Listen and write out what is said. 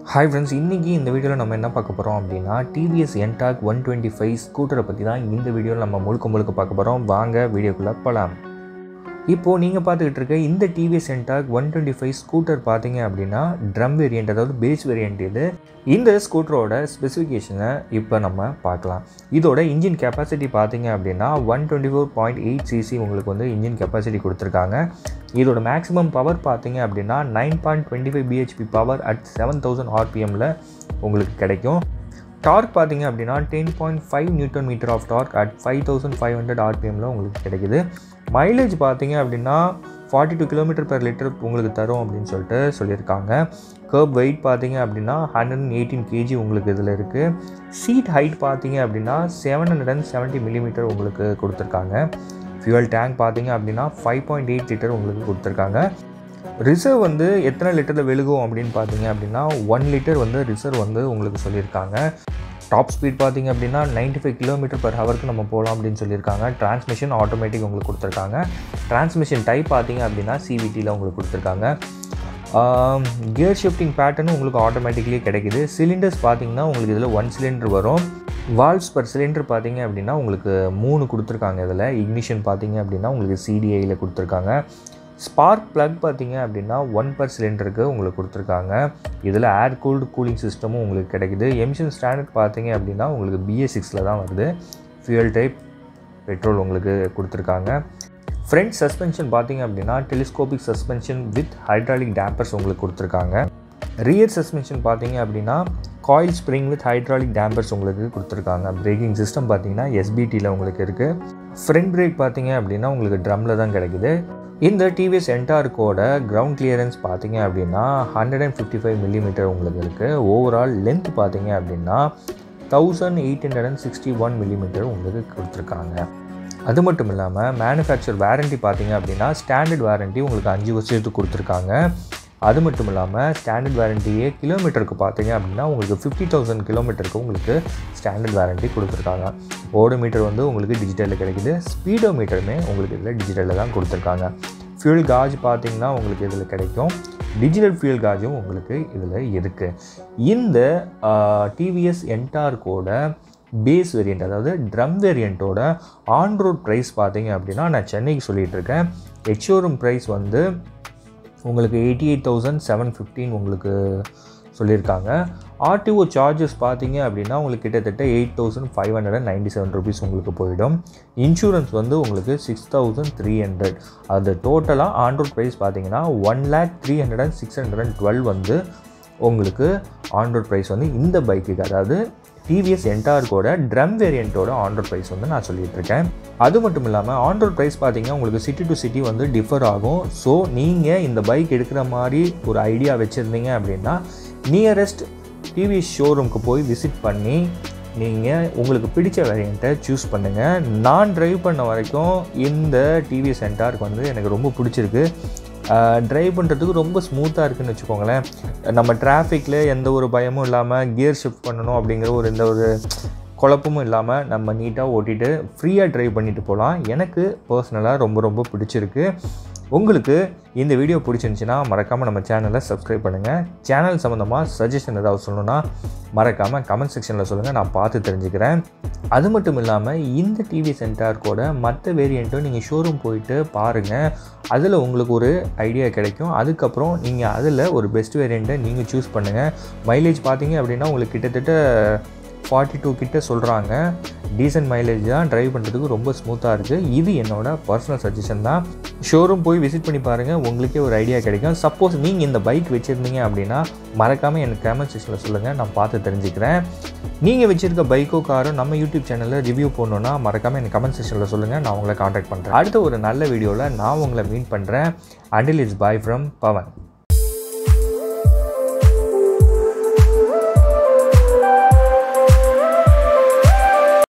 hi friends இன்றைக்கி இந்த வீடியோவில் நம்ம என்ன பார்க்க போகிறோம் அப்படின்னா TVS NTorq one twenty five ஸ்கூட்டரை பற்றி தான் இந்த வீடியோவில் நம்ம முழுக்க முழுக்க பார்க்க போகிறோம் வாங்க வீடியோக்குள்ளே போகலாம் இப்போது நீங்கள் பார்த்துக்கிட்டு இருக்க இந்த TVS NTorq one twenty five scooter பார்த்தீங்க அப்படின்னா ட்ரம் வேரியண்ட் அதாவது பேஸ் வேரியண்ட் இது இந்த ஸ்கூட்டரோட ஸ்பெசிஃபிகேஷனை இப்போ நம்ம பார்க்கலாம் இதோட இன்ஜின் கெப்பாசிட்டி பார்த்தீங்க அப்படின்னா one twenty four point eight CC உங்களுக்கு வந்து இன்ஜின் கெப்பாசிட்டி கொடுத்துருக்காங்க இதோட மேக்ஸிமம் பவர் பார்த்தீங்க அப்படின்னா nine point twenty five BHP power at seven thousand ஆர்பிஎம்மில் உங்களுக்கு கிடைக்கும் டார்க் பார்த்தீங்க அப்படின்னா ten point five newton metre of torque at five thousand five hundred ஆர்பிஎம்மில் உங்களுக்கு கிடைக்குது மைலேஜ் பார்த்தீங்க அப்படின்னா forty two kilometre per litre உங்களுக்கு தரும் அப்படின்னு சொல்லிட்டு சொல்லியிருக்காங்க கர்ப் வெயிட் பார்த்தீங்க அப்படின்னா ஹண்ட்ரட் அண்ட் எயிட்டீன் கேஜி உங்களுக்கு இதில் இருக்குது சீட் ஹைட் பார்த்தீங்க அப்படின்னா seven hundred and seventy millimetre உங்களுக்கு கொடுத்துருக்காங்க ஃபியூவல் டேங்க் பார்த்தீங்க அப்படின்னா ஃபைவ் பாயிண்ட் எயிட் லிட்டர் உங்களுக்கு கொடுத்துருக்காங்க ரிசர்வ் வந்து எத்தனை லிட்டரில் வெளுகும் அப்படின்னு பார்த்தீங்க அப்படின்னா ஒன் லிட்டர் வந்து ரிசர்வ் வந்து உங்களுக்கு சொல்லியிருக்காங்க டாப் ஸ்பீட் பார்த்தீங்க அப்படின்னா 95 ஃபைவ் கிலோமீட்டர் பர் ஹவருக்கு நம்ம போகலாம் அப்படின்னு சொல்லியிருக்காங்க டிரான்ஸ்மிஷன் ஆட்டோமேட்டிக் உங்களுக்கு கொடுத்துருக்காங்க டிரான்ஸ்மிஷன் டைப் பார்த்தீங்க அப்படின்னா சிவிடியில் உங்களுக்கு கொடுத்துருக்காங்க கியர் ஷிஃப்டிங் பேட்டர்னும் உங்களுக்கு ஆட்டோமேட்டிக்லி கிடைக்குது சிலிண்டர்ஸ் பார்த்தீங்கன்னா உங்களுக்கு இதில் ஒன் சிலிண்டர் வரும் வால்வ்ஸ் பர் சிலிண்டர் பார்த்தீங்க அப்படின்னா உங்களுக்கு மூணு கொடுத்துருக்காங்க இதில் இக்னிஷன் பார்த்தீங்க அப்படின்னா உங்களுக்கு சிடிஐயில் கொடுத்துருக்காங்க ஸ்பார்க் ப்ளக் பார்த்தீங்க அப்படின்னா ஒன் பர் சிலிண்டருக்கு உங்களுக்கு கொடுத்துருக்காங்க இதில் ஏர் கூல்டு கூலிங் சிஸ்டமும் உங்களுக்கு கிடைக்குது எமிஷன் ஸ்டாண்டர்ட் பார்த்தீங்க அப்படின்னா உங்களுக்கு பிஎஸ் சிக்ஸில் தான் வருது ஃபியூயல் டைப் பெட்ரோல் உங்களுக்கு கொடுத்துருக்காங்க ஃப்ரண்ட் சஸ்பென்ஷன் பார்த்தீங்க அப்படின்னா telescopic suspension with hydraulic dampers உங்களுக்கு கொடுத்துருக்காங்க ரியர் சஸ்பென்ஷன் பார்த்தீங்க அப்படின்னா coil spring with hydraulic dampers உங்களுக்கு கொடுத்துருக்காங்க பிரேக்கிங் சிஸ்டம் பார்த்தீங்கன்னா எஸ்பிடியில் உங்களுக்கு இருக்குது ஃப்ரண்ட் பிரேக் பார்த்தீங்க அப்படின்னா உங்களுக்கு ட்ரம்மில் தான் கிடைக்குது இந்த டிவிஎஸ் என்டார்க்கோட கிரவுண்ட் கிளியரன்ஸ் பார்த்தீங்க அப்படின்னா hundred and fifty five millimetre உங்களுக்கு இருக்குது ஓவரால் லென்த் பார்த்தீங்க அப்படின்னா thousand eight hundred and sixty one millimetre உங்களுக்கு கொடுத்துருக்காங்க அது மட்டும் இல்லாமல் மேனுஃபேக்சர் வாரண்ட்டி பார்த்தீங்க அப்படின்னா ஸ்டாண்டர்ட் வாரண்ட்டி உங்களுக்கு அஞ்சு வருஷத்துக்கு கொடுத்துருக்காங்க அது மட்டும் இல்லாமல் ஸ்டாண்டர்ட் வாரண்டியே கிலோமீட்டருக்கு பார்த்தீங்க அப்படின்னா உங்களுக்கு ஃபிஃப்டி தௌசண்ட் கிலோமீட்டருக்கு உங்களுக்கு ஸ்டாண்டர்ட் வாரண்ட்டி கொடுத்துருக்காங்க ஓடோ மீட்டர் வந்து உங்களுக்கு டிஜிட்டலில் கிடைக்குது ஸ்பீடோ மீட்டருமே உங்களுக்கு இதில் டிஜிட்டலில் தான் கொடுத்துருக்காங்க ஃபியூல் காஜ் பார்த்தீங்கன்னா உங்களுக்கு இதில் கிடைக்கும் டிஜிட்டல் ஃபியூல் காஜும் உங்களுக்கு இதில் இருக்குது இந்த டிவிஎஸ் என்டார்க்கோட பேஸ் வேரியண்ட் அதாவது ட்ரம் வேரியண்ட்டோட ஆன் ரோட் ப்ரைஸ் பார்த்தீங்க அப்படின்னா நான் சென்னைக்கு சொல்லிகிட்டு இருக்கேன் எக்ஷோரூம் ப்ரைஸ் வந்து உங்களுக்கு eighty eight thousand seven fifteen உங்களுக்கு சொல்லியிருக்காங்க ஆர்டிஓ சார்ஜஸ் பார்த்தீங்க அப்படின்னா உங்களுக்கு கிட்டத்தட்ட eight thousand five hundred and ninety seven rupees உங்களுக்கு போயிடும் இன்சூரன்ஸ் வந்து உங்களுக்கு சிக்ஸ் தௌசண்ட் த்ரீ ஹண்ட்ரட் அது டோட்டலாக ஆன்ரோட் ப்ரைஸ் பார்த்தீங்கன்னா one lakh three hundred and six hundred and twelve வந்து உங்களுக்கு ஆன்ரோட் ப்ரைஸ் வந்து இந்த பைக்குக்கு அதாவது டிவிஎஸ் என்டார்க்கோட ட்ரம் வேரியண்ட்டோட ஆன்ரோட் ப்ரைஸ் வந்து நான் சொல்லிட்டு இருக்கேன் அது மட்டும் இல்லாமல் ஆன்ரோட் ப்ரைஸ் பார்த்தீங்கன்னா உங்களுக்கு சிட்டி டு சிட்டி வந்து டிஃபர் ஆகும் ஸோ நீங்கள் இந்த பைக் எடுக்கிற மாதிரி ஒரு ஐடியா வச்சுருந்தீங்க அப்படின்னா நியரஸ்ட் டிவிஎஸ் ஷோரூமுக்கு போய் விசிட் பண்ணி நீங்கள் உங்களுக்கு பிடிச்ச வேரியண்ட்டை சூஸ் பண்ணுங்கள் நான் ட்ரைவ் பண்ண வரைக்கும் இந்த டிவிஎஸ் என்டார்க் வந்து எனக்கு ரொம்ப பிடிச்சிருக்கு ட்ரைவ் பண்ணுறதுக்கு ரொம்ப ஸ்மூத்தாக இருக்குதுன்னு வச்சுக்கோங்களேன் நம்ம டிராஃபிக்கில் எந்த ஒரு பயமும் இல்லாமல் கியர் ஷிஃப்ட் பண்ணணும் அப்படிங்கிற ஒரு எந்த ஒரு குழப்பமும் இல்லாமல் நம்ம நீட்டாக ஓட்டிட்டு ஃப்ரீயாக ட்ரைவ் பண்ணிட்டு போகலாம் எனக்கு பர்சனலாக ரொம்ப ரொம்ப பிடிச்சிருக்கு உங்களுக்கு இந்த வீடியோ பிடிச்சிருந்துச்சின்னா மறக்காமல் நம்ம சேனலை சப்ஸ்கிரைப் பண்ணுங்கள் சேனல் சம்மந்தமாக சஜஷன் ஏதாவது சொல்லணுன்னா மறக்காமல் கமெண்ட் செக்ஷனில் சொல்லுங்கள் நான் பார்த்து தெரிஞ்சுக்கிறேன் அது மட்டும் இல்லாமல் இந்த டிவி சென்டார்க்கோட மற்ற வேரியண்ட்டும் நீங்கள் ஷோரூம் போயிட்டு பாருங்கள் அதில் உங்களுக்கு ஒரு ஐடியா கிடைக்கும் அதுக்கப்புறம் நீங்கள் அதில் ஒரு பெஸ்ட் வேரியண்ட்டை நீங்கள் சூஸ் பண்ணுங்கள் மைலேஜ் பார்த்தீங்க அப்படின்னா உங்களுக்கு கிட்டத்தட்ட ஃபார்ட்டி டூ கிட்ட சொல்கிறாங்க டீசன்ட் மைலேஜ் தான் ட்ரைவ் பண்ணுறதுக்கு ரொம்ப ஸ்மூத்தாக இருக்குது இது என்னோட பர்சனல் சஜஷன் தான் ஷோரூம் போய் விசிட் பண்ணி பாருங்கள் உங்களுக்கே ஒரு ஐடியா கிடைக்கும் சப்போஸ் நீங்கள் இந்த பைக் வச்சுருந்தீங்க அப்படின்னா மறக்காமல் எனக்கு கமெண்ட் செக்ஷனில் சொல்லுங்கள் நான் பார்த்து தெரிஞ்சுக்கிறேன் நீங்கள் வச்சுருக்க பைக்கோ காரோ நம்ம யூடியூப் சேனலில் ரிவ்யூ பண்ணணுன்னா மறக்காமல் எனக்கு கமெண்ட் செக்ஷனில் சொல்லுங்கள் நான் உங்களை காண்டாக்ட் பண்ணுறேன் அடுத்த ஒரு நல்ல வீடியோவில் நான் உங்களை மீட் பண்ணுறேன் until it's bye from Pawan